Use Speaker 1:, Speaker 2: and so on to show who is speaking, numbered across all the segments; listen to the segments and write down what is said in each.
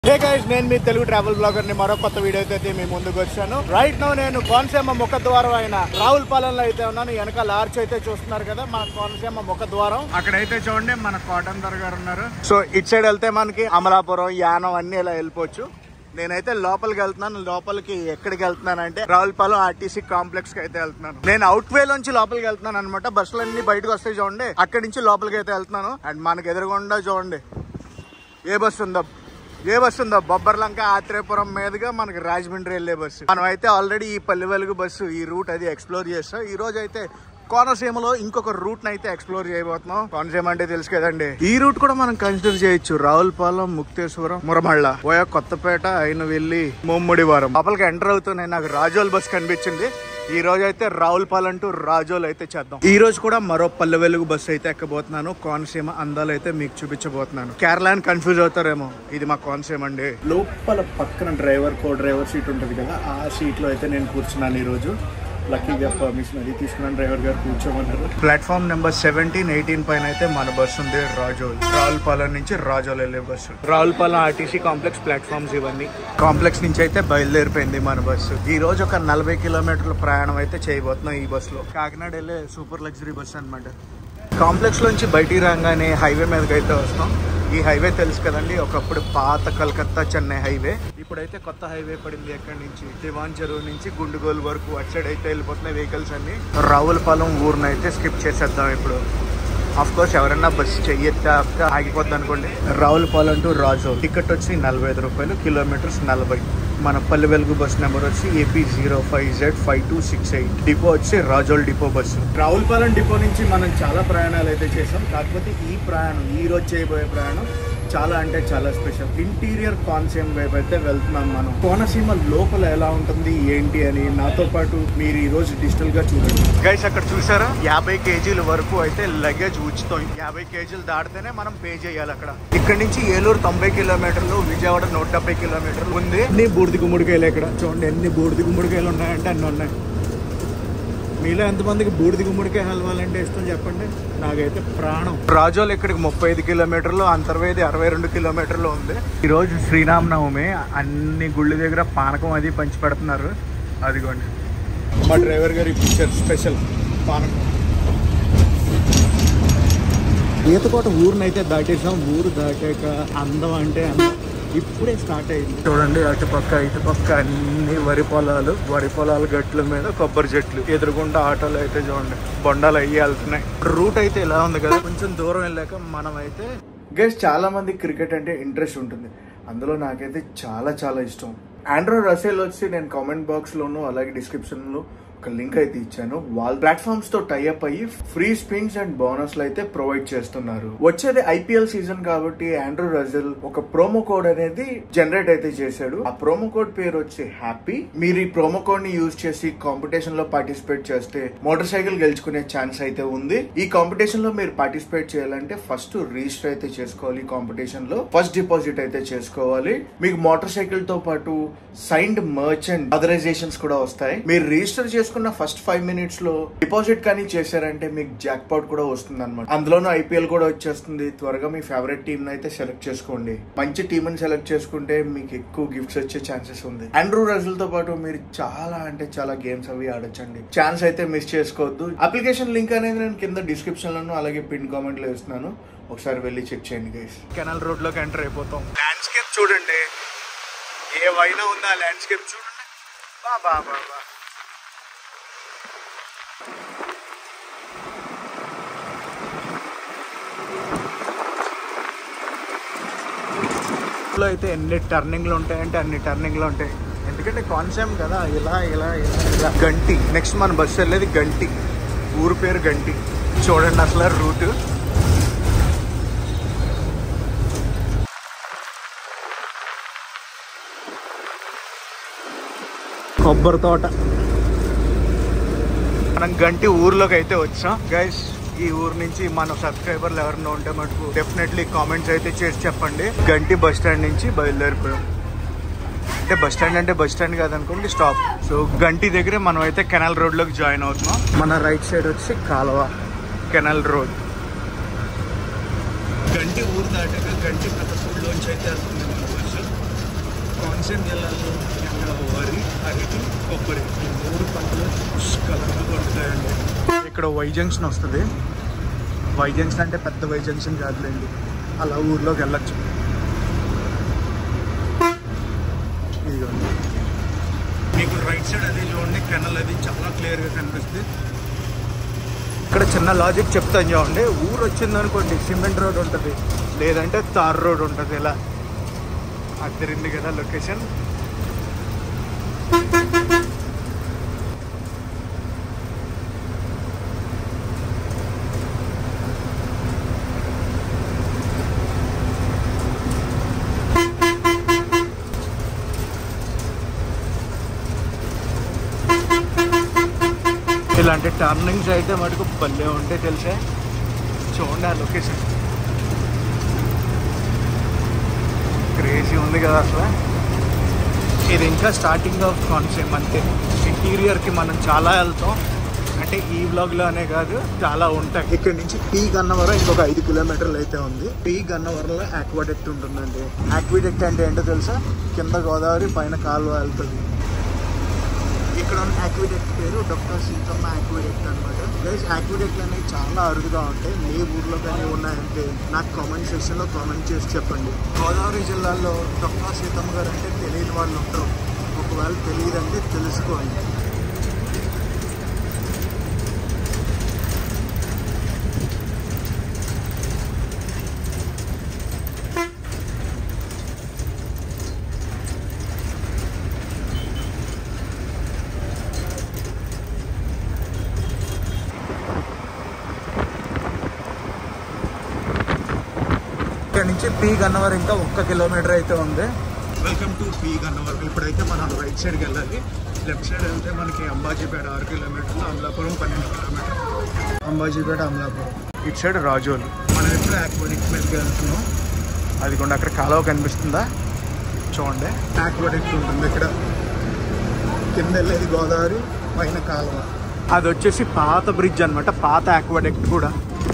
Speaker 1: hey guys నేను మీ Telugu travel blogger ని మరో కొత్త వీడియో అయితే మీ ముందుకు వచ్చాను రైట్ నో నేను కోనసీమ ముఖ ద్వారం అయిన రావులపాలెంలో అయితే ఉన్నాను వెనక లార్చ్ అయితే చూస్తున్నారు కదా మన కోనసీమ ముఖ ద్వారం అక్కడైతే చూడండి మన కాటన్ దర్ గారు ఉన్నారు సో ఇట్ సైడ్ వెళ్తే మనకి అమలాపురం యానం అన్ని ఇలా వెళ్ళిపోవచ్చు నేనైతే లోపలికి వెళ్తున్నాను లోపలికి ఎక్కడికి వెళ్తున్నాను అంటే రావులపాలెం ఆర్టీసీ కాంప్లెక్స్ కి అయితే వెళ్తున్నాను నేను అవుట్ వే నుంచి లోపలికి వెళ్తున్నాను అనమాట బస్సులు అన్ని బయటకు వస్తాయి చూడండి అక్కడి నుంచి లోపలికి అయితే వెళ్తున్నాను అండ్ మనకి ఎదురుగుండా చూడండి ఏ బస్సు ఉందో ఏ బస్సు ఉందో బొబ్బర్లంక ఆత్రేయపురం మీదుగా మనకి రాజమండ్రి వెళ్ళే బస్సు మనం అయితే ఆల్రెడీ ఈ పల్లె వెలుగు బస్సు ఈ రూట్ అది ఎక్స్ప్లోర్ చేస్తాం ఈ రోజు అయితే కోనసీమలో ఇంకొక రూట్ అయితే ఎక్స్ప్లోర్ చేయబోతున్నాం కోనసీమ అంటే తెలుసు కదండి ఈ రూట్ కూడా మనం కన్సిడర్ చేయొచ్చు రావులపాలెం ముక్తేశ్వరం మురమళ్ళ పోయా కొత్తపేట అయిన వెళ్ళి ముమ్ముడివారం లోపలికి ఎంటర్ అవుతున్నాయి నాకు రాజోల్ బస్ కనిపించింది ఈ రోజు అయితే రావులపాలెం టు రాజోల్ అయితే చేద్దాం ఈ రోజు కూడా మరో పల్లె వెలుగు బస్సు అయితే ఎక్కబోతున్నాను కోనసీమ అందాలు అయితే మీకు చూపించబోతున్నాను కేరళ అని కన్ఫ్యూజ్ అవుతారేమో ఇది మా కోనసీమ అండి లోపల పక్కన డ్రైవర్ కో డ్రైవర్ సీట్ ఉంటుంది కదా ఆ సీట్ లో అయితే నేను కూర్చున్నాను ఈ రోజు లక్కీగా పర్మిషన్ అది తీసుకున్నాను డ్రైవర్ గారు కూర్చోమన్నారు ప్లాట్ఫామ్ నెంబర్ సెవెంటీన్ ఎయిటీన్ పైన అయితే మన బస్సు ఉంది రాజోల్ రావులపాలెం నుంచి రాజోల్ వెళ్ళే bus Ravulapalem RTC complex platforms ఇవన్నీ కాంప్లెక్స్ నుంచి అయితే బయలుదేరిపోయింది మన బస్సు ఈ రోజు ఒక నలభై కిలోమీటర్ల ప్రయాణం అయితే చేయబోతున్నాం ఈ బస్సులో కాకినాడ వెళ్ళే సూపర్ లగ్జరీ బస్సు అనమాట కాంప్లెక్స్ నుంచి బయటికి రాగానే హైవే మీదకి అయితే వస్తాం ఈ హైవే తెలుసు కదండి ఒకప్పుడు పాత కలకత్తా చెన్నై హైవే ఇప్పుడైతే కొత్త హైవే పడింది ఎక్కడి నుంచి దివాన్ చెరువు నుంచి గుండుగోలు వరకు అటు సైడ్ అయితే వెళ్ళిపోతున్నాయి వెహికల్స్ అన్ని రావులపాలెం ఊరిని అయితే స్కిప్ చేసేద్దాం ఇప్పుడు ఆఫ్ కోర్స్ ఎవరైనా బస్సు చెయ్యెత్తాక ఆగిపోద్ది అనుకోండి రావులపాలెం టు రాజు టికెట్ వచ్చి నలభై ఐదు రూపాయలు కిలోమీటర్స్ నలభై మన పల్లె వెలుగు బస్ నెంబర్ వచ్చి AP zero five Z five two six eight depot వచ్చి Razole depot bus Ravulapalem depot నుంచి మనం చాలా ప్రయాణాలు అయితే చేసాం కాకపోతే ఈ ప్రయాణం ఈ రోజు చేయబోయే ప్రయాణం చాలా అంటే చాలా స్పెషల్ ఇంటీరియర్ కాన్సీమ్ వైపు అయితే వెళ్తున్నాం మనం కోనసీమ లోపల ఎలా ఉంటుంది ఏంటి అని నాతో పాటు మీరు ఈ రోజు డిజిటల్ గా చూడండి గైస్ అక్కడ చూసారా యాభై కేజీల వరకు అయితే లగేజ్ ఉచితం యాభై కేజీలు దాటితేనే మనం పే చేయాలి అక్కడ ఇక్కడ నుంచి ఏలూరు తొంభై కిలోమీటర్లు విజయవాడ నూట డెబ్బై కిలోమీటర్లు ఉంది ఎన్ని బూడిది గుమ్మడికాయలు ఇక్కడ చూడండి ఎన్ని బూడిది గుమ్మడికాయలు ఉన్నాయంటే అన్ని ఉన్నాయి మీలో ఎంతమందికి బూడిది గుమ్మడికాయ హల్వాలంటే ఇష్టం చెప్పండి నాకైతే ప్రాణం రాజోలు ఇక్కడికి ముప్పై ఐదు కిలోమీటర్లు అంతర్వేది అరవై రెండు కిలోమీటర్లు ఉంది ఈరోజు శ్రీరామనవమి అన్ని గుళ్ళ దగ్గర పానకం అది పంచి పెడుతున్నారు అదిగోండి మా డ్రైవర్ గారు ఇప్పించారు స్పెషల్ పానకం ఈతకోట ఊరినైతే దాటేసాం ఊరు దాటాక అందం అంటే అందం ఇప్పుడే స్టార్ట్ అయింది చూడండి అటుపక్క ఇటుపక్క అన్ని వరి పొలాలు వరి పొలాల గట్ల మీద కొబ్బరి చెట్లు ఎదురుగుండా ఆటోలు అయితే చూడండి బొండాలు అయ్యి వెళ్తున్నాయి రూట్ అయితే ఇలా ఉంది కదా కొంచెం దూరం వెళ్ళాక మనం అయితే గెస్ చాలా మంది క్రికెట్ అంటే ఇంట్రెస్ట్ ఉంటుంది అందులో నాకైతే చాలా చాలా ఇష్టం ఆండ్రో రసేల్ వచ్చి నేను కామెంట్ బాక్స్ లోను అలాగే డిస్క్రిప్షన్ లో ఒక లింక్ అయితే ఇచ్చాను వాళ్ళ ప్లాట్ఫామ్స్ తో టైఅప్ అయ్యి ఫ్రీ స్పిన్స్ అండ్ బోనస్లు అయితే ప్రొవైడ్ చేస్తున్నారు వచ్చేది ఐపీఎల్ సీజన్ కాబట్టి ఆండ్రూ రజల్ ఒక ప్రోమో కోడ్ అనేది జనరేట్ అయితే చేశాడు ఆ ప్రోమో కోడ్ పేరు వచ్చి హ్యాపీ మీరు ఈ ప్రోమో కోడ్ ని యూజ్ చేసి కాంపిటీషన్ లో పార్టిసిపేట్ చేస్తే మోటార్ సైకిల్ గెలుచుకునే ఛాన్స్ అయితే ఉంది ఈ కాంపిటీషన్ లో మీరు పార్టిసిపేట్ చేయాలంటే ఫస్ట్ రిజిస్టర్ అయితే చేసుకోవాలి కాంపిటీషన్ లో ఫస్ట్ డిపాజిట్ అయితే చేసుకోవాలి మీకు మోటార్ సైకిల్ తో పాటు సైన్డ్ మర్చెంట్ అథరైజేషన్స్ కూడా వస్తాయి మీరు రిజిస్టర్ చేసుకున్న ఫస్ట్ ఫైవ్ మినిట్స్ లో డిపాజిట్ కానీ చేశారంటే మీకు జాక్ పాట్ కూడా వస్తుంది అనమాట అందులోనూ ఐపీఎల్ కూడా వచ్చేస్తుంది త్వరగా మీ ఫేవరెట్ టీమ్ అయితే సెలెక్ట్ చేసుకోండి మంచి టీమ్ ని సెలెక్ట్ చేసుకుంటే మీకు ఎక్కువ గిఫ్ట్స్ వచ్చే ఛాన్సెస్ ఉంది ఆండ్రూ రజల్ తో పాటు మీరు చాలా అంటే చాలా గేమ్స్ అవి ఆడొచ్చండి ఛాన్స్ అయితే మిస్ చేసుకోవద్దు అప్లికేషన్ లింక్ అనేది నేను కింద డిస్క్రిప్షన్ లోను అలాగే పిన్ కామెంట్ లో ఇస్తున్నాను ఒకసారి వెళ్ళి చెక్ చేయండి గైస్ కెనాల్ రోడ్ లోకి ఎంటర్ అయిపోతాం ల్యాండ్స్కేప్ చూడండి ఏ వైనా ఉందా ల్యాండ్స్కేప్ చూడండి బా బా బా బా లో అయితే ఎన్ని టర్నింగ్లు ఉంటాయంటే అన్ని టర్నింగ్లు ఉంటాయి ఎందుకంటే కాన్సెప్ట్ కదా ఇలా ఇలా ఇలా ఇలా గంటి నెక్స్ట్ మన బస్సు వెళ్ళేది గంటి ఊరు పేరు గంటి చూడండి అసలు రూట్ కొబ్బరి తోట మనం గంటి ఊర్లోకి అయితే వచ్చాం గైస్ ఈ ఊరు నుంచి మన సబ్స్క్రైబర్లు ఎవరైనా ఉంటే మటుకు డెఫినెట్లీ కామెంట్స్ అయితే చేసి చెప్పండి గంటి బస్ స్టాండ్ నుంచి బయలుదేరిపోయాం అంటే బస్ స్టాండ్ అంటే బస్ స్టాండ్ కాదనుకోండి స్టాప్ సో గంటి దగ్గరే మనం అయితే కెనాల్ రోడ్ లోకి జాయిన్ అవుతున్నాం మన రైట్ సైడ్ వచ్చి కాలువ కెనాల్ రోడ్ గంటి ఊరు దాటాక గంటి ప్రతసూడులోంచి అయితే వెళ్తుంది మన బస్సు కోనసీమ జిల్లాలో ముఖ్యంగా వరి అరటి కొబ్బరి ఈ మూడు పంటలు పుష్కలంగా పండుతాయండి ఇక్కడ వై జంక్షన్ వస్తుంది వై జంక్షన్ అంటే పెద్ద వై జంక్షన్ కాదులేండి అలా ఊర్లోకి వెళ్ళచ్చు ఇదిగోండి మీకు రైట్ సైడ్ అది చూడండి కెనల్ అది చాలా క్లియర్గా కనిపిస్తుంది ఇక్కడ చిన్న లాజిక్ చెప్తాను చూడండి ఊరు వచ్చింది అనుకోండి సిమెంట్ రోడ్ ఉంటుంది లేదంటే తార్ రోడ్ ఉంటుంది ఇలా అద్దరింది కదా లొకేషన్ ఇలాంటి టర్నింగ్స్ అయితే మటుకు భలే ఉంటాయి తెలుసా చూడండి ఆ లొకేషన్ క్రేజీ ఉంది కదా అసలు ఇది ఇంకా స్టార్టింగ్ ఆఫ్ కాన్సెప్ట్ అంతే ఇంటీరియర్కి మనం చాలా వెళ్తాం అంటే ఈ వ్లాగ్లోనే కాదు చాలా ఉంటాయి ఇక్కడ నుంచి పీ గన్నవరం ఇంకొక ఐదు కిలోమీటర్లు అయితే ఉంది పీ గన్నవరంలో ఆక్వాడెక్ట్ ఉంటుందండి ఆక్విడెక్ట్ అంటే ఏంటో తెలుసా కింద గోదావరి పైన కాలువ వెళ్తుంది ఇక్కడ ఉన్న ఆక్విడెక్ట్ పేరు డాక్టర్ సీతమ్మ ఆక్విడెక్ట్ అనమాట గైస్ ఆక్విడెక్ట్ అనేవి చాలా అరుదుగా ఉంటాయి మీ ఊర్లో కానీ ఉన్నాయంటే నాకు కామెంట్ సెక్షన్లో కామెంట్ చేసి చెప్పండి గోదావరి జిల్లాలో డాక్టర్ సీతమ్మ గారు అంటే తెలియని వాళ్ళు ఉంటారు ఒకవేళ తెలియదంటే తెలుసుకోండి ఇక్కడ నుంచి పీ గన్నవరం ఇంకా ఒక్క కిలోమీటర్ అయితే ఉంది వెల్కమ్ టు పీ గన్నవరం ఇప్పుడైతే మనం రైట్ సైడ్కి వెళ్ళాలి లెఫ్ట్ సైడ్ వెళ్తే మనకి అంబాజీపేట ఆరు కిలోమీటర్లు అమలాపురం పన్నెండు కిలోమీటర్లు అంబాజీపేట అమలాపురం ఇటు సైడ్ రాజోలు మనం ఎప్పుడు ఆక్వాడిక్ మీదకి వెళ్తున్నాం అది కూడా అక్కడ కాలువ కనిపిస్తుందా చూడండి ఆక్వాడిక్ ఉంటుంది ఇక్కడ కింద వెళ్ళేది గోదావరి పైన కాలువ అది వచ్చేసి పాత బ్రిడ్జ్ అన్నమాట పాత ఆక్వాడెక్ట్ కూడా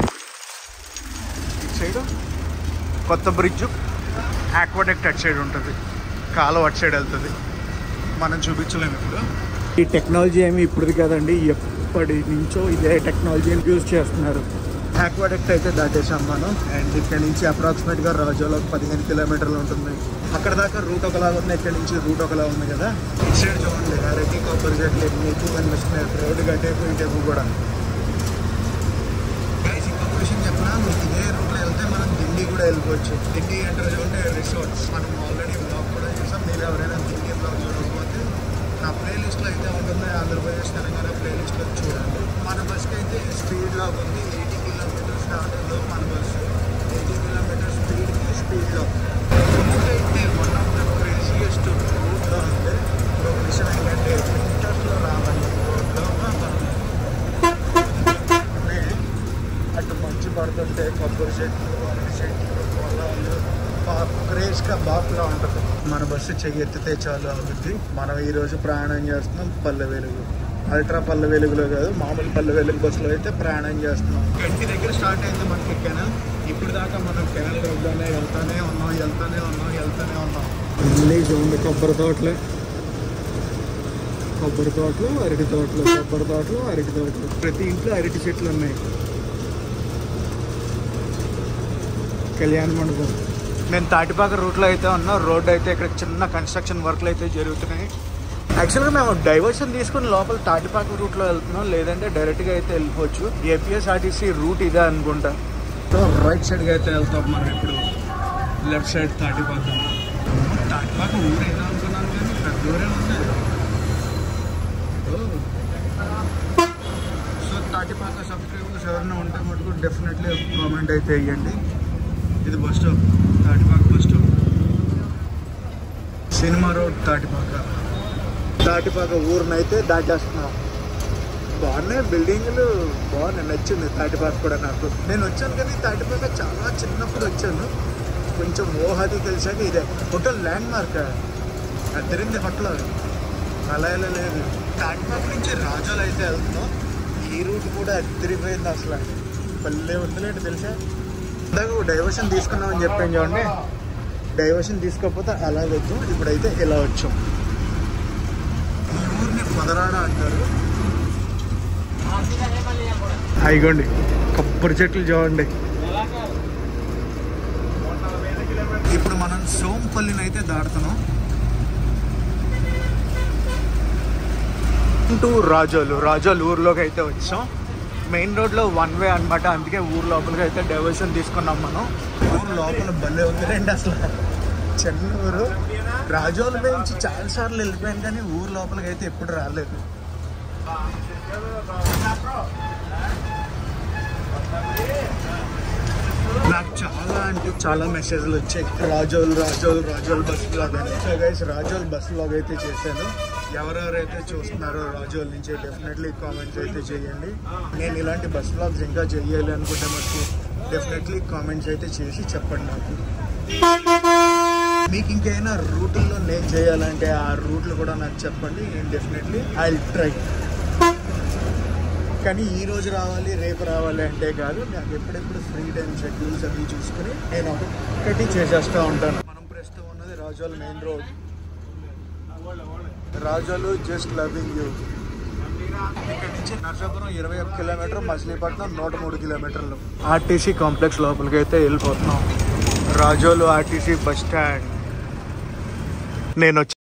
Speaker 1: ఇటు సైడ్ కొత్త బ్రిడ్జ్ ఆక్వాడెక్ట్ అటు సైడ్ ఉంటుంది కాలువ అటు సైడ్ వెళ్తుంది మనం చూపించలేము ఇప్పుడు ఈ టెక్నాలజీ ఏమి ఇప్పుడు కదండి ఎప్పటి నుంచో ఇదే టెక్నాలజీని యూజ్ చేస్తున్నారు ఆక్వాడెక్ట్ అయితే దాటేసాం మనం అండ్ ఇక్కడ నుంచి అప్రాక్సిమేట్గా రాజోలో పదిహేను కిలోమీటర్లు ఉంటుంది అక్కడ దాకా రూట్ ఒకలా ఉంది ఇక్కడ నుంచి రూట్ ఒకలా ఉంది కదా ఇటు సైడ్ చూడండి అరటి కొబ్బరి చెట్లు ఎన్ని ఎక్కువ కనిపిస్తున్నాయి రోడ్డు కట్టేపు ఇటేపు కూడా Guys, ఇంకొక విషయం చెప్పినా మీకు ఇదే రూట్లో వెళ్తే మనం ఢిల్లీ కూడా వెళ్ళిపోవచ్చు ఢిల్లీ ఎంటర్ ఉంటే రిసార్ట్స్ మనం ఆల్రెడీ బ్లాగ్ కూడా చేసాం మీరు ఎవరైనా ఢిల్లీ బ్లాగ్ చూడకపోతే నా ప్లేలిస్ట్లో అయితే ఉంటుంది ఆంధ్రప్రదేశ్ తెలంగాణ ప్లేలిస్ట్లో చూడండి మన బస్కి అయితే స్పీడ్ లాగ్ ఉంది ఎయిటీ కిలోమీటర్స్ స్టార్టర్లో మన బస్సు ఎయిటీ కిలోమీటర్స్ స్పీడ్కి స్పీడ్లో అయితే వన్ ఆఫ్ ద క్రేజియస్ట్ రూట్లో ఉంది ఒక విషయం ఏంటంటే వింటర్స్లో రావాలి రోడ్లో మనం మే అటు మంచు పడుతుంటే కొబ్బరి చెట్లు అరటి చెట్లు పొలాలు క్రేజ్గా బాపులా ఉంటుంది మన బస్సు చెయ్యి ఎత్తితే చాలు అవుతుంది మనం ఈ రోజు ప్రయాణం చేస్తున్నాం పల్లె వెలుగు అల్ట్రా పల్లె వెలుగులో కాదు మామూలు పల్లె వెలుగు బస్సులో అయితే ప్రయాణం చేస్తున్నాం గంటి దగ్గర స్టార్ట్ అయింది మనకి కెనల్ ఇప్పుడు దాకా మనం కెనల్ రోడ్లోనే వెళ్తానే ఉన్నాం వెళ్తానే ఉన్నాం వెళ్తానే ఉన్నాం అన్నీ చూడండి కొబ్బరి తోటలే కొబ్బరి తోటలు అరటి తోటలు కొబ్బరి తోటలు అరటి తోటలు ప్రతి ఇంట్లో అరటి చెట్లు ఉన్నాయి కళ్యాణ మండపం నేను తాటిపాక రూట్లో అయితే ఉన్నా రోడ్ అయితే ఇక్కడ చిన్న కన్స్ట్రక్షన్ వర్క్లు అయితే జరుగుతున్నాయి యాక్చువల్గా మేము డైవర్షన్ తీసుకుని లోపల తాటిపాక రూట్లో వెళ్తున్నాం లేదంటే డైరెక్ట్గా అయితే వెళ్ళిపోవచ్చు ఏపీఎస్ఆర్టీసీ రూట్ ఇదే అనుకుంటా సో రైట్ సైడ్గా అయితే వెళ్తాం మనం ఇప్పుడు లెఫ్ట్ సైడ్ తాటిపాక తాటిపాక ఊరు ఏదో అనుకున్నాను కానీ పెద్ద ఊరే ఉంది సో తాటిపాక సబ్స్క్రైబర్స్ ఎవరైనా ఉంటే మటుకు డెఫినెట్లీ కామెంట్ అయితే వేయండి ఇది bus stop Tatipaka bus stop cinema road Tatipaka Tatipaka ఊరినైతే దాటేస్తున్నాం బాగున్నాయి బిల్డింగ్లు బాగున్నాయి నచ్చింది తాటిపాక కూడా నాకు నేను వచ్చాను కానీ తాటిపాక చాలా చిన్నప్పుడు వచ్చాను కొంచెం ఊహది తెలిసాక ఇదే హోటల్ ల్యాండ్ మార్క్ అద్దరింది హోటల్ అలా ఇలా లేదు తాటిపాక నుంచి రాజోలు అయితే వెళ్తున్నాం ఈ రూట్ కూడా అద్దరిపోయింది అసలు పల్లె ఉందిలేంటి తెలుసా ఇందాక డైవర్షన్ తీసుకున్నామని చెప్పాను చూడండి డైవర్షన్ తీసుకోకపోతే అలా వద్దు ఇప్పుడైతే ఇలా వచ్చాం ఈ ఊరిని పొదరాడ అంటారు అయిగోండి కొబ్బరి చెట్లు చూడండి ఇప్పుడు మనం సోంపల్లిని అయితే దాడుతున్నాం టు రాజోలు రాజోలు ఊర్లోకి అయితే వచ్చాం మెయిన్ రోడ్లో వన్ వే అన్నమాట అందుకే ఊరు లోపలికి అయితే డైవర్షన్ తీసుకున్నాం మనం ఊరు లోపల భలే ఉందిలేండి అసలు చెన్నూరు రాజోలు నుంచి చాలా సార్లు వెళ్ళిపోయాను కానీ ఊరు లోపలికి అయితే ఎప్పుడు రాలేదు నాకు చాలా అంటే చాలా మెసేజ్లు వచ్చాయి రాజోల్ రాజోల్ రాజోల్ బస్ బ్లాగ్ అని so guys Razole bus blog అయితే చేశాను ఎవరెవరైతే చూస్తున్నారో రాజోల్ నుంచి డెఫినెట్లీ కామెంట్స్ అయితే చేయండి నేను ఇలాంటి బస్ బ్లాగ్స్ ఇంకా చెయ్యాలి అనుకుంటే మాకు డెఫినెట్లీ కామెంట్స్ అయితే చేసి చెప్పండి నాకు మీకు ఇంకైనా రూట్లో నేను చేయాలంటే ఆ రూట్లు కూడా నాకు చెప్పండి నేను డెఫినెట్లీ ఐ ట్రై కానీ ఈ రోజు రావాలి రేపు రావాలి అంటే కాదు నాకు ఎప్పుడెప్పుడు ఫ్రీ టైం షెడ్యూల్స్ అవి చూసుకుని నేను ఒకటి చేసేస్తూ ఉంటాను మనం ప్రస్తుతం ఉన్నది Razole main road Razole just loving you ఇక్కడ నుంచి నర్సాపురం ఇరవై ఒక కిలోమీటర్ మచిలీపట్నం నూట మూడు కిలోమీటర్లు ఆర్టీసీ కాంప్లెక్స్ లోపలికి అయితే వెళ్ళిపోతున్నాం రాజోలు ఆర్టీసీ బస్ స్టాండ్ నేను వచ్చి